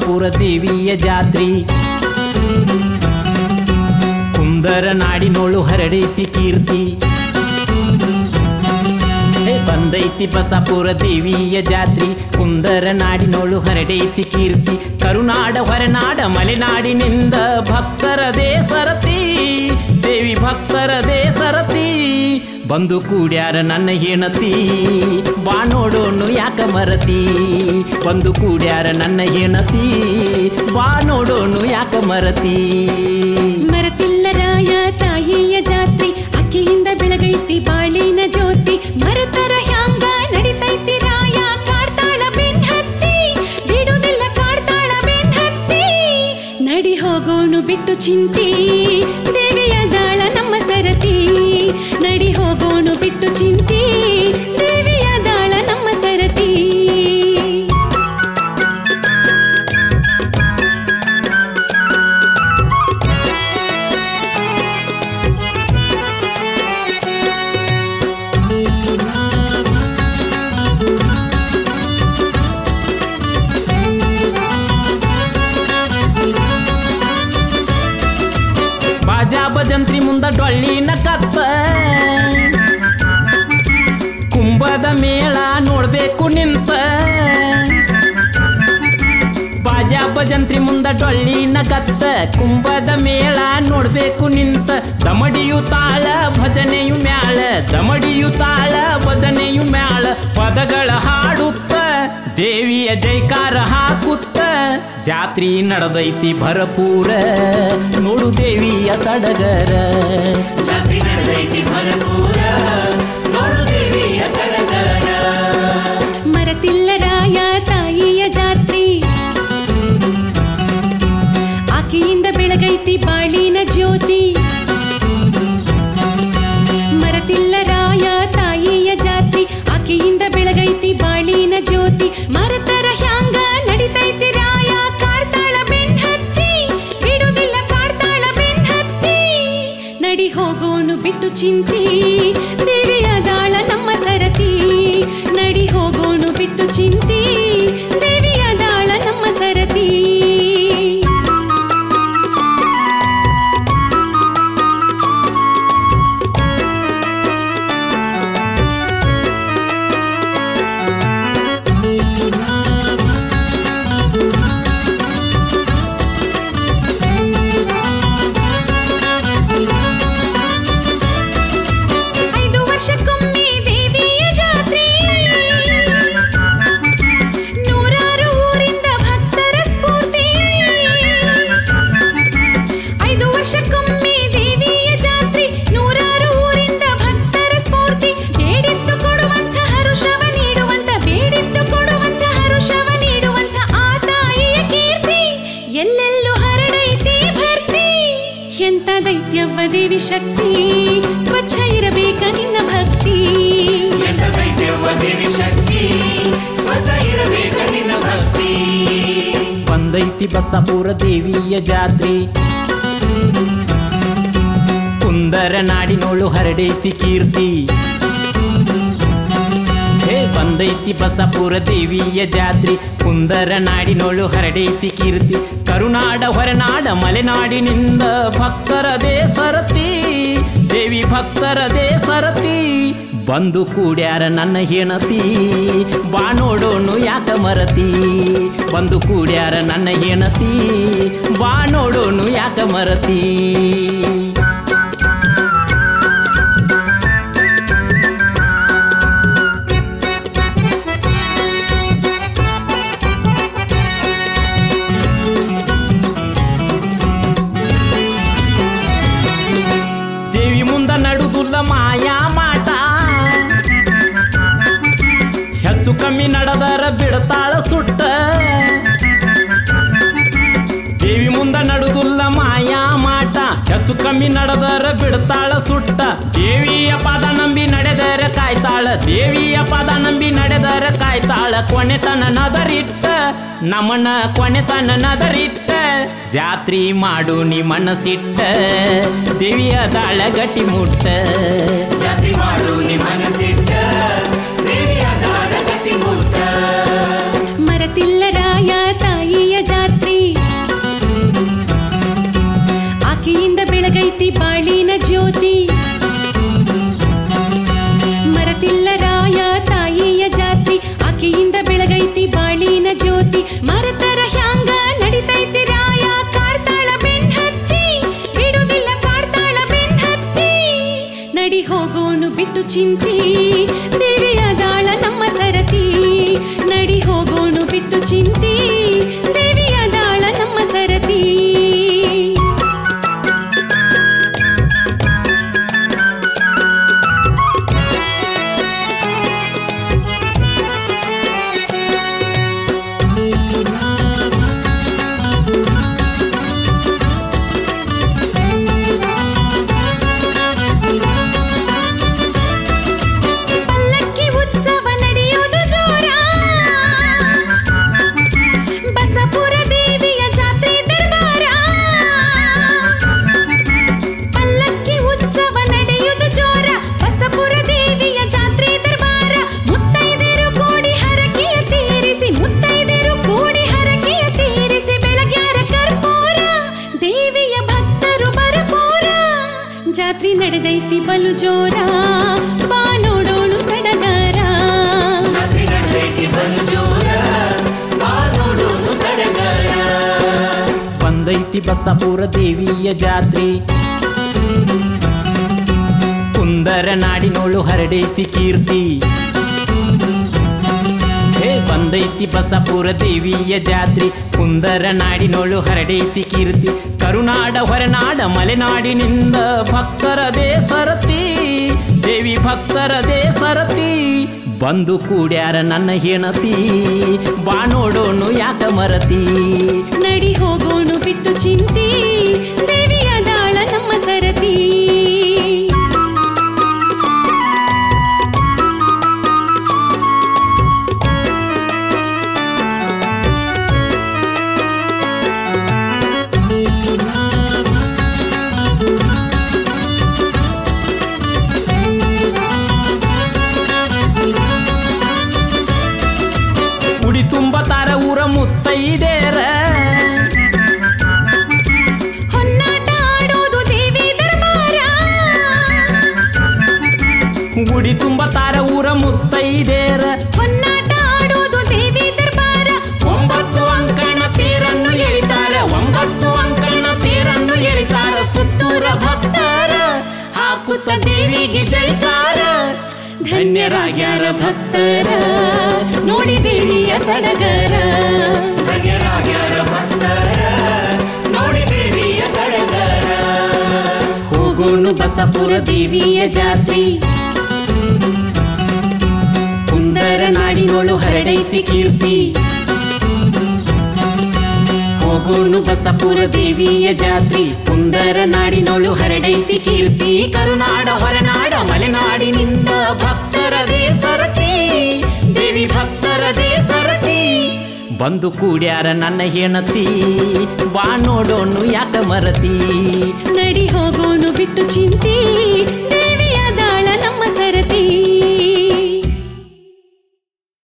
ಬಸಾಪುರ ದೇವಿಯ ಜಾತ್ರಿ ಕುಂದರ ನಾಡಿನೋಳು ಹರಡೈತಿ ಕೀರ್ತಿ ಹೇ ಬಂದೈತಿ ಬಸಾಪುರ ದೇವಿಯ ಜಾತ್ರಿ ಕುಂದರ ನಾಡಿನೋಳು ಹರಡೈತಿ ಕೀರ್ತಿ ಕರುನಾಡ ಹೊರನಾಡ ಮಲೆನಾಡಿನಿಂದ ಭಕ್ತರ ದೇಸರತಿ ದೇವಿ ಭಕ್ತರ ದೇಸರತಿ ಬಂದು ಕೂಡ್ಯಾರ ನನ್ನ ಹೆಣತಿ ಬಾ ನೋಡೋನು ಯಾಕ ಮರತಿ ಬಂದು ಕೂಡ್ಯಾರ ನನ್ನ ಹೆಣತಿ ಬಾ ನೋಡೋನು ಯಾಕ ಮರತಿ ಮರತಿಲ್ಲ ರಾಯ ತಾಯಿಯ ಜಾತ್ರಿ ಅಕ್ಕಿಯಿಂದ ಬೆಳಗೈತಿ ಬಾಳಿನ ಜ್ಯೋತಿ ಮರತರ ಹ್ಯಾಂಗ ನಡಿತೈತಿ ರಾಯ ಕಾಡ್ತಾಳ ಬೆನ್ ಹತ್ತಿ ಬಿಡುದಿಲ್ಲ ಕಾಡ್ತಾಳ ಬೆನ್ ಹತ್ತಿ ನಡಿ ಹೋಗೋಣು ಬಿಟ್ಟು ಚಿಂತಿ ದೇವಿಯ ದಾಳ ನಮ್ಮ ಸರತಿ ನಡಿ ಹೋಗೋಣು ಬಿಟ್ಟು ಚಿಂತಿ ದೇವಿಯ ದಾಳ ನಮ್ಮ ಸರತಿ ಬಾಜಾ ಭಜಂತ್ರಿ ಮುಂದ ಡೊಳ್ಳಿನ ಕತ್ತ ಕುಂಭದ ಮೇಳ ನೋಡ್ಬೇಕು ನಿಂತ ಬಾಜಾ ಭಜಂತ್ರಿ ಮುಂದ ಡೊಳ್ಳಿನ ಕತ್ತ ಕುಂಭದ ಮೇಳ ನೋಡ್ಬೇಕು ನಿಂತ ದಮಡಿಯು ತಾಳ ಭಜನೆಯು ಮ್ಯಾಳ ದಮಡಿಯು ತಾಳ ಭಜನೆಯು ಮ್ಯಾಳ ಪದಗಳ ಹಾಡುತ್ತ ದೇವಿಯ ಜೈಕಾರ ಹಾಕುತ್ತ ಜಾತ್ರಿ ನಡೆದೈತಿ ಭರಪೂರ ನೋಡು ದೇವಿಯ ಸಡಗರ ಜಾತ್ರಿ ನಡೆದೈತಿ ಭರಪೂರ ನೋಡು ದೇವಿಯ ಸಡಗರ ಮರತಿಲ್ಲ ರಾಯ ತಾಯಿಯ ಜಾತ್ರಿ ಆಕೆಯಿಂದ ಬೆಳಗೈತಿ ಬಾಳಿನ ಜ್ಯೋತಿ ಮರತಿಲ್ಲ ರಾಯ ತಾಯಿಯ ಜಾತ್ರಿ ಆಕೆಯಿಂದ ಬೆಳಗೈತಿ ಬಾಳಿನ ಜ್ಯೋತಿ ಮರತರ ಹ್ಯಾಂಗ ನಡಿತೈತಿ ರಾಯ ಕಾಡ್ತಾಳ ಬೆನ್ ಹತ್ತಿ ಬಿಡುದಿಲ್ಲ ಕಾಡ್ತಾಳ ಬೆನ್ ಹತ್ತಿ ನಡಿ ಹೋಗೋಣು ಬಿಟ್ಟು ಚಿಂತಿ ದೇವಿಯ ದಾಳ ನಮ್ಮ ಸರತಿ ನಡಿ ಹೋಗೋಣು ಬಿಟ್ಟು ಚಿಂತಿ ದೇವಿಯ ದಾಳ ನಮ್ಮ ಸರತಿ ಐದು ವರ್ಷಕ್ಕೊಮ್ಮೆ ದೇವಿಯ ಜಾತ್ರೆ ನೂರಾರು ಊರಿಂದ ಭಕ್ತರ ಸ್ಫೂರ್ತಿ ಐದು ವರ್ಷಕ್ಕೊಮ್ಮೆ ದೇವಿಯ ಜಾತ್ರೆ ನೂರಾರು ಊರಿಂದ ಭಕ್ತರ ಸ್ಫೂರ್ತಿ ಬೇಡಿದ್ದು ಕೊಡುವಂತ ಹರುಷವ ನೀಡುವಂತ ಬೇಡಿದ್ದು ಕೊಡುವಂತ ಹರುಷವ ನೀಡುವಂತ ಆ ತಾಯಿಯ ಕೀರ್ತಿ ಎಲ್ಲೆಲ್ಲೂ ಹರಡೈತಿ ಭರ್ತಿ ಎಂತ ದೈತ್ಯವ್ವ ದೇವಿ ಶಕ್ತಿ ಸ್ವಚ್ಛ ಇರಬೇಕ ನಿನ್ನ ಭಕ್ತಿ ಬಂದೈತಿ ಬಸಾಪುರ ದೇವಿಯ ಜಾತ್ರಿ ಕುಂದರ ನಾಡಿನೋಳು ಹರಡೈತಿ ಕೀರ್ತಿ ಹೇ ಬಂದೈತಿ ಬಸಾಪುರ ದೇವಿಯ ಜಾತ್ರಿ ಕುಂದರ ನಾಡಿನೋಳು ಹರಡೈತಿ ಕೀರ್ತಿ ಕರುನಾಡ ಹೊರನಾಡ ಮಲೆನಾಡಿನಿಂದ ಭಕ್ತರ ದೇಸರತಿ ದೇವಿ ಭಕ್ತರ ದೇಸರತಿ ಬಂದು ಕೂಡ್ಯಾರ ನನ್ನ ಹೆಣತಿ ಬಾ ನೋಡೋನು ಯಾಕ ಮರತಿ ಬಂದು ಕೂಡ್ಯಾರ ನನ್ನ ಹೆಣತಿ ಬಾ ನೋಡೋನು ಯಾಕ ಮರತಿ ದೇವಿ ಮುಂದ ನಡುದುಲ್ಲ ಮಾಯಾ ಮಾಟ ಹೆಚ್ಚು ಕಮ್ಮಿ ನಡೆದರ ಬಿಡತಾಳ ಸುಟ್ಟ ದೇವಿ ಮುಂದ ನಡುದುಲ್ಲ ಮಾಯಾ ಮಾಟ ಹೆಚ್ಚು ಕಮ್ಮಿ ನಡೆದರ ಬಿಡತಾಳ ಸುಟ್ಟ ದೇವಿಯ ಪಾದ ನಂಬಿ ನಡೆದರ ಕಾಯ್ತಾಳ ದೇವಿಯ ಪಾದ ನಂಬಿ ನಡೆದರ ಕಾಯ್ತಾಳ ಕೊನೆತನ ನದರಿಟ್ಟ ನಮನ ಕೊನೆತನ ನದರಿಟ್ಟ ಜಾತ್ರಿ ಮಾಡು ನೀ ಮನಸ್ಸಿಟ್ಟ ದೇವಿಯ ದಾಳ ಗಟ್ಟಿ ಮುಟ್ಟ ಜಾತ್ರಿ ಮಾಡು ನೀ ಮನಸ್ಸಿಟ್ಟ ದೇವಿಯ ದಾಳ ಗಟ್ಟಿ ಮುಟ್ಟ ಮರತಿಲ್ಲ ರಾಯ ತಾಯಿಯ ಜಾತ್ರೆ ಚಿಂತಿ ದೇವಿಯ ದಾಳ ನಮ್ಮ ಸರತಿ ನಡಿ ಹೋಗೋಣು ಬಿಟ್ಟು ಚಿಂತಿ ದೇವಿಯ ದಾಳ ನಮ್ಮ ಸರತಿ ಪಲ್ಲಕ್ಕಿ ಉತ್ಸವ ನಡೆಯೋದು ಜೋರ ಬಸಪುರ ದೇವಿಯ ಜಾತ್ರೆ ದರ್ಬಾರ ಪಲ್ಲಕ್ಕಿ ಉತ್ಸವ ನಡೆಯೋದು ಜೋರ ಬಸಪುರ ದೇವಿಯ ಜಾತ್ರೆ ದರ್ಬಾರ ಮುತ್ತೈದೆರು ಕೂಡಿ ಹರಕೆಯ ತೀರಿಸಿ ಮುತ್ತೈದೆರು ಕೂಡಿ ಹರಕೆಯ ತೀರಿಸಿ ಬೆಳಗ್ಯಾರ ಕರ್ಪೂರ ದೇವಿಯ ಭಕ್ತರು ಬರಪೂರ ಜಾತ್ರೆ ನಡೆದೈತಿ ಬಲು ಜೋರ ಬಾ ನೋಡೋಳು ಸಡಗರ ಜಾತ್ರೆ ನಡೆದೈತಿ ಬಲು ಜೋರ ಬಾ ನೋಡೋದು ಸಡಗರ ಬಂದೈತಿ ಬಸಪುರ ದೇವಿಯ ಜಾತ್ರೆ ಕುಂದರ ನಾಡಿನೋಳು ಹರಡೈತಿ ಕೀರ್ತಿ ಹೇ ಬಂದೈತಿ ಬಸಪುರ ದೇವಿಯ ಜಾತ್ರೆ ಕುಂದರ ನಾಡಿನೋಳು ಹರಡೈತಿ ಕೀರ್ತಿ ಕರುನಾಡ ಹೊರನಾಡ ಮಲೆನಾಡಿನಿಂದ ಭಕ್ತರ ದೇಸರತಿ ದೇವಿ ಭಕ್ತರ ದೇಸರತಿ ಬಂದು ಕೂಡ್ಯಾರ ನನ್ನ ಹೆಣತಿ ಬಾ ನೋಡೋನು ಯಾಕ ಮರತಿ ನಡಿ ಹೋಗೋಣು ಬಿಟ್ಟು ಚಿಂತಿ ದೇವಿಯ ದಾಳ ನಮ್ಮ ಸರತಿ ಉಡಿ ತುಂಬ ತಾರ ಊರ ಮುತ್ತೈದೇರ ಹೊನ್ನಾಟ ಆಡೋದು ದೇವಿ ದರ್ಬಾರ ಉಡಿ ತುಂಬ ತಾರ ಊರ ಮುತ್ತೈದೇರ ಹೊನ್ನಾಟ ಆಡೋದು ದೇವಿ ದರ್ಬಾರ ಒಂಬತ್ತು ಅಂಕಣ ತೇರನ್ನು ಎಳಿತಾರ ಒಂಬತ್ತು ಅಂಕಣ ತೇರನ್ನು ಎಳಿತಾರ ಸುತ್ತೂರ ಭಕ್ತರ ಹಾಕುತ್ತ ದೇವಿಗೆ ಜೈಕಾರ ಧನ್ಯರಾಗ್ಯಾರ ಭಕ್ತರ ನೋಡಿ ದೇವಿಯ ಸಡಗರ ಧನ್ಯರಾಗ್ಯಾರ ಭಕ್ತರ ನೋಡಿ ದೇವಿಯ ಸಡಗರ ಹೋಗೋನು ಬಸಪುರ ದೇವಿಯ ಜಾತ್ರೆ ಕುಂದರ ನಾಡಿನೋಳು ಹರಡೈತಿ ಕೀರ್ತಿ ಹೋಗೋನು ಬಸಪುರ ದೇವಿಯ ಜಾತ್ರೆ ಕುಂದರ ನಾಡಿನೋಳು ಹರಡೈತಿ ಕೀರ್ತಿ ಕರುನಾಡ ಹೊರನಾಡ ಮಲೆನಾಡಿನಿಂದ ಭಕ್ತರ ದೇಸರತಿ ದೇವಿ ಭಕ್ತರ ದೇಸರತಿ ಬಂದು ಕೂಡ್ಯಾರ ನನ್ನ ಹೆಣತಿ ಬಾ ನೋಡೋನು ಯಾಕ ಮರತಿ ನಡಿ ಹೋಗೋಣು ಬಿಟ್ಟು ಚಿಂತಿ